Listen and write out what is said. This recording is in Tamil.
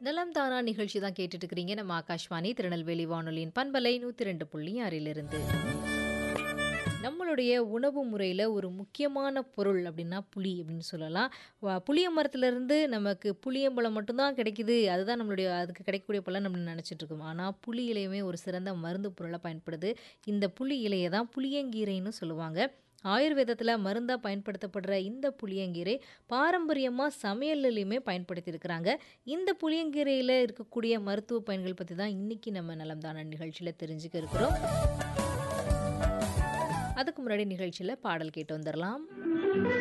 நலம் தானா நிகழ்ச்சி தான் கேட்டுட்டு இருக்கிறீங்க நம்ம ஆகாஷ்வாணி திருநெல்வேலி வானொலியின் பண்பலை நூற்றி ரெண்டு புள்ளி ஆறிலிருந்து நம்மளுடைய உணவு முறையில் ஒரு முக்கியமான பொருள் அப்படின்னா புளி அப்படின்னு சொல்லலாம் வ- புளிய மரத்துலேருந்து நமக்கு புளியம்பழம் மட்டும்தான் கிடைக்குது அதுதான் நம்மளுடைய அதுக்கு கிடைக்கக்கூடிய பலன் அப்படின்னு நினச்சிட்டு இருக்கோம் ஆனால் புளி இலையுமே ஒரு சிறந்த மருந்து பொருளாக பயன்படுது இந்த புளி இலையை தான் புளியங்கீரைன்னு சொல்லுவாங்க ஆயுர்வேதத்தில் மருந்தாக பயன்படுத்தப்படுற இந்த புளியங்கீரை பாரம்பரியமாக சமையல்லையுமே பயன்படுத்தியிருக்கிறாங்க இந்த புளியங்கீரையில் இருக்கக்கூடிய மருத்துவ பயன்கள் பற்றி தான் இன்றைக்கி நம்ம நலம்தான நிகழ்ச்சியில் தெரிஞ்சுக்க இருக்கிறோம் அதுக்கு முன்னாடி நிகழ்ச்சியில் பாடல் கேட்டு வந்துடலாம்